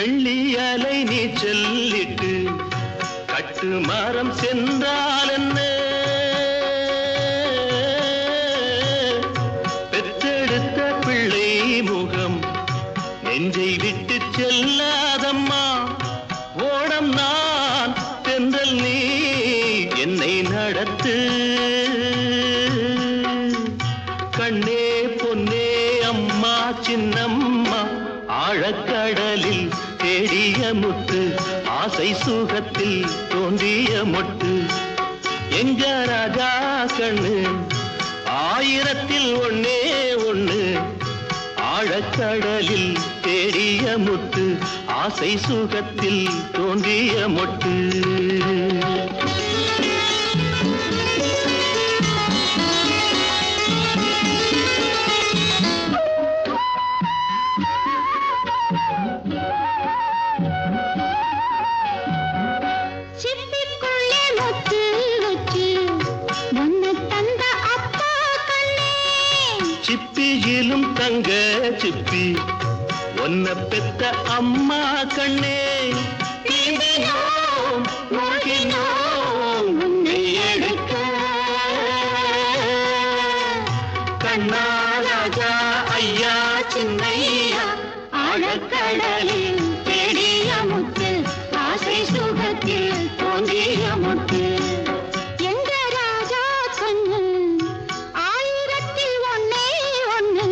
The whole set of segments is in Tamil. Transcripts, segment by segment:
வெள்ளி அலை நீ சொல்லிட்டு கட்டு மரம் சென்றால் என்ன பெற்றெடுத்த பிள்ளை முகம் நெஞ்சை விட்டு செல்லாதம்மா ஓடம் நான் தென்றல் நீ என்னை நடத்து கண்ணே பொன்னே அம்மா சின்னம்மா ஆழக்கடலில் தேடிய முத்து ஆசை சுகத்தில் தோன்றிய மொட்டு எங்க ராஜா கண்ணு ஆயிரத்தில் ஒன்னே ஒண்ணு ஆழக்கடலில் தேடிய முத்து ஆசை சுகத்தில் தோன்றிய மொட்டு சிப்பிக்குள்ளே முத்து வச்சு ஒன்னு தந்த அப்பா கண்ணே சிப்பியிலும் தங்க சிப்பி ஒன்ன பெத்த அம்மா கண்ணே நீந்தினோம், மூழ்கினோம், உன்னை எடுக்க கண்ணா ராஜா ஐயா சின்னையா ஆழக்கடலில் தேடிய முத்து ஆசை சுகத்தில் தோன்றிய முத்து எங்க ராஜா கண்ணு ஆயிரத்தில் ஒன்னே ஒண்ணு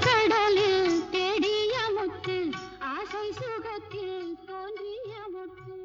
ஆழக்கடலில் தேடிய முத்து ஆசை சுகத்தில் தோன்றிய முத்து